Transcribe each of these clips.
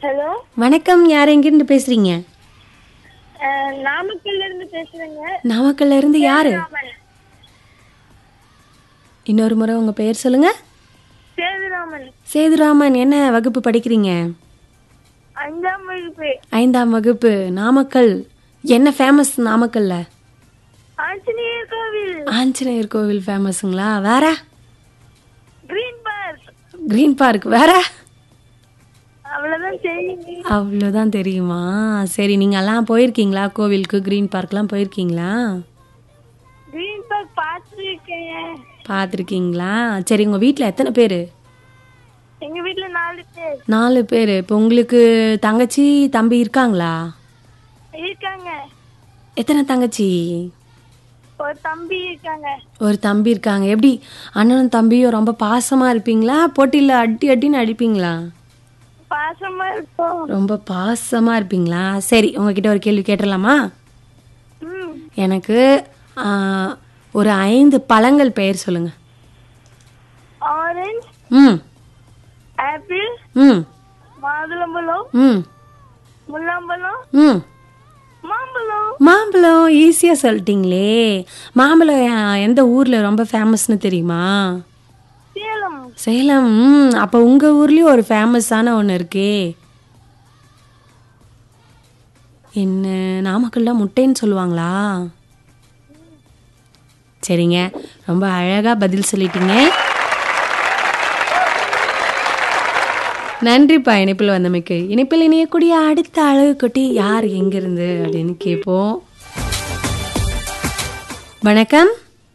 hello வணக்கம் யார் எங்கிருந்து பேசுறீங்க நாமக்கல்ல இருந்து பேசுறேங்க நாமக்கல்ல இருந்து யாரு ராமன் இன்னொரு முறை உங்க பெயர் சொல்லுங்க சேதுராமன் சேதுராமன் என்ன வகுப்பு படிக்கிறீங்க அஞ்சாம் வகுப்பு ஐந்தாம் வகுப்பு நாமக்கல் என்ன ஃபேமஸ் நாமக்கல்ல ஆஞ்சநேயர் கோவில் ஆஞ்சநேயர் கோவில் ஃபேமஸுங்களா வேற கிரீன் பார்க் கிரீன் பார்க் வேற அவ்வளவுதான் தெரியுங்க அவ்வளோதான் தெரியுமா சரி நீங்கெல்லாம் போயிருக்கீங்களா கோவிலுக்கு கிரீன் பார்க்லாம் போயிருக்கீங்களா கிரீன் பார்க் பார்த்துருக்கேன் பார்த்துருக்கீங்களா சரி உங்கள் வீட்டில் எத்தனை பேர் எங்க வீட்ல நாலு பேர் நாலு பேர் இப்போ உங்களுக்கு தங்கச்சி தம்பி இருக்காங்களா இருக்காங்க எத்தனை தங்கச்சி ஒரு தம்பி இருக்காங்க ஒரு தம்பி இருக்காங்க எப்படி அண்ணனும் தம்பியும் ரொம்ப பாசமாக இருப்பீங்களா போட்டியில் அடி அடின்னு அடிப்பீங்களா பாசமா இருக்கும் ரொம்ப பாசமாக இருப்பீங்களா சரி உங்ககிட்ட ஒரு கேள்வி கேட்டுடலாமா ம் எனக்கு ஆ, ஒரு ஐந்து பழங்கள் பெயர் சொல்லுங்க ஆரஞ்சு ம் ஆப்பிள் ம் மாதுளம்பழம் ம் முல்லாம்பழம் ம் மாம்பழம் மாம்பழம் ஈஸியாக சொல்லிட்டீங்களே மாம்பழம் எ- எந்த ஊரில் ரொம்ப ஃபேமஸ்னு தெரியுமா சேலம் சேலம் ம் அப்போ உங்கள் ஊர்லேயும் ஒரு ஃபேமஸான ஒன்று இருக்கே என்ன நாமக்கல்ல முட்டைன்னு சொல்லுவாங்களா சரிங்க ரொம்ப அழகாக பதில் சொல்லிட்டீங்க நன்றிப்பா இணைப்பில் வந்தமைக்கு இணைப்பில் இணையக்கூடிய அடுத்த அழகு குட்டி யார் எங்கிருந்து அப்படின்னு கேட்போம் வணக்கம்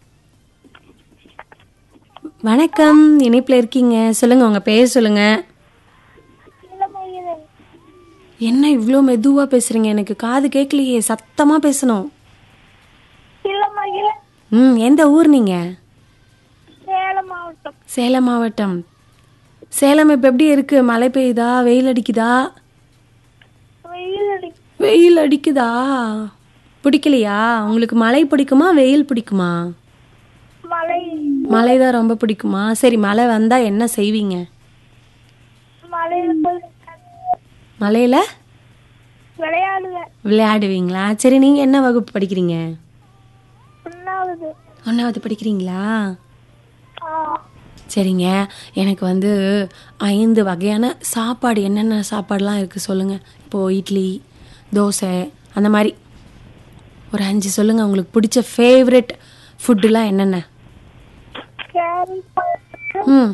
வணக்கம் இணைப்பில் இருக்கீங்க சொல்லுங்க உங்க பேர் சொல்லுங்க இளமயிலன் என்ன இவ்வளோ மெதுவா பேசுறீங்க எனக்கு காது கேட்கலையே சத்தமா பேசணும் இளமயிலன் ம் எந்த ஊர் நீங்க சேலம் மாவட்டம் சேலம் மாவட்டம் சேலம் இப்போ எப்படி இருக்கு மழை பெய்யுதா வெயில் அடிக்குதா வெயில் அடி வெயில் அடிக்குதா பிடிக்கலையா உங்களுக்கு மழை பிடிக்குமா வெயில் பிடிக்குமா மலை மழை தான் ரொம்ப பிடிக்குமா சரி மழை வந்தா என்ன செய்வீங்க மலையில போய் மழையில விளையாடுவேன் விளையாடுவீங்களா சரி நீங்க என்ன வகுப்பு படிக்கிறீங்க ஒன்னாவது ஒன்றாவது படிக்கிறீங்களா ஆ சரிங்க எனக்கு வந்து ஐந்து வகையான சாப்பாடு என்னென்ன சாப்பாடுலாம் இருக்குது சொல்லுங்கள் இப்போது இட்லி தோசை அந்த மாதிரி ஒரு அஞ்சு சொல்லுங்கள் உங்களுக்கு பிடிச்ச ஃபேவரெட் ஃபுட்டுலாம் என்னென்ன கேரட் ம்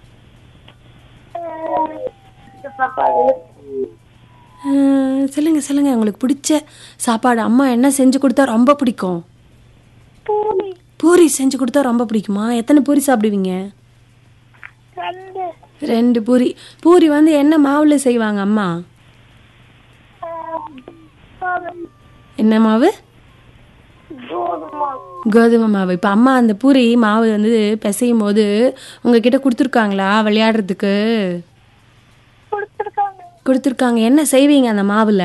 சாப்பாடு அஹ், சொல்லுங்க சொல்லுங்க உங்களுக்கு பிடிச்ச சாப்பாடு அம்மா என்ன செஞ்சு கொடுத்தா ரொம்ப பிடிக்கும் பூரி பூரி செஞ்சு கொடுத்தா ரொம்ப பிடிக்குமா எத்தனை பூரி சாப்பிடுவீங்க ரெண்டு ரெண்டு பூரி பூரி வந்து என்ன மாவில் செய்வாங்க அம்மா என்ன மாவு கோதுமை கோதுமை மாவு இப்போ அம்மா அந்த பூரி மாவு வந்து பிசையும் போது உங்ககிட்ட கொடுத்துருக்காங்களா விளையாடுறதுக்கு கொடுத்துருக்காங்க கொடுத்துருக்காங்க என்ன செய்வீங்க அந்த மாவில்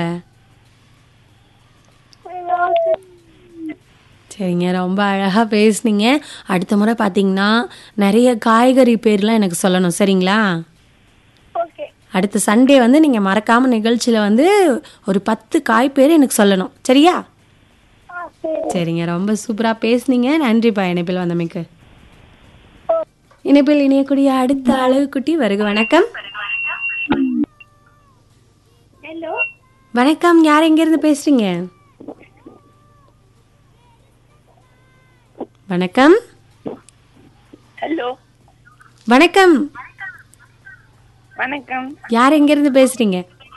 சரிங்க ரொம்ப அழகாக பேசுனீங்க அடுத்த முறை பார்த்தீங்கன்னா நிறைய காய்கறி பேர்லாம் எனக்கு சொல்லணும் சரிங்களா ஓகே அடுத்த சண்டே வந்து நீங்கள் மறக்காமல் நிகழ்ச்சியில் வந்து ஒரு பத்து காய் பேர் எனக்கு சொல்லணும் சரியா ஆ சரி சரிங்க ரொம்ப சூப்பராக பேசுனீங்க நன்றிப்பா இணைப்பில் வந்தமைக்கு இணைப்பில் இணையக்கூடிய அடுத்த அழகு குட்டி வருக வணக்கம் ஹலோ வணக்கம் யார் எங்கேருந்து பேசுறீங்க வணக்கம் ஹலோ வணக்கம் வணக்கம் யார் எங்கேருந்து பேசுறீங்க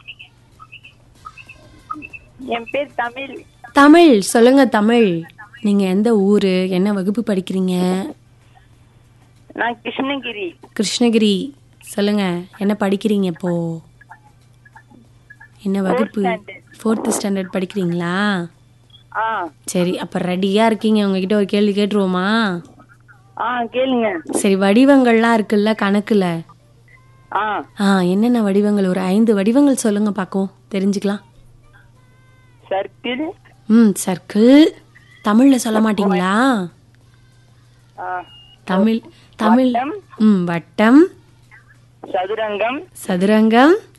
என் பேர் தமிழ் தமிழ் சொல்லுங்க தமிழ் நீங்க எந்த ஊரு என்ன வகுப்பு படிக்கிறீங்க நான் கிருஷ்ணகிரி கிருஷ்ணகிரி சொல்லுங்க என்ன படிக்கிறீங்க இப்போ என்ன வகுப்பு ஃபோர்த்து ஸ்டாண்டர்ட் படிக்கிறீங்களா ஆ சரி அப்ப ரெடியா இருக்கீங்க உங்ககிட்ட ஒரு கேள்வி கேட்டுருவோமா ஆ கேளுங்க சரி வடிவங்கள்லாம் இருக்குல்ல கணக்குல ஆ ஆ என்னென்ன வடிவங்கள் ஒரு ஐந்து வடிவங்கள் சொல்லுங்க பார்க்கும் தெரிஞ்சுக்கலாம் சர்க்கிள் ம் சர்க்கிள் தமிழ்ல சொல்ல மாட்டீங்களா ஆ தமிழ் தமிழ் ம் வட்டம் சதுரங்கம் சதுரங்கம்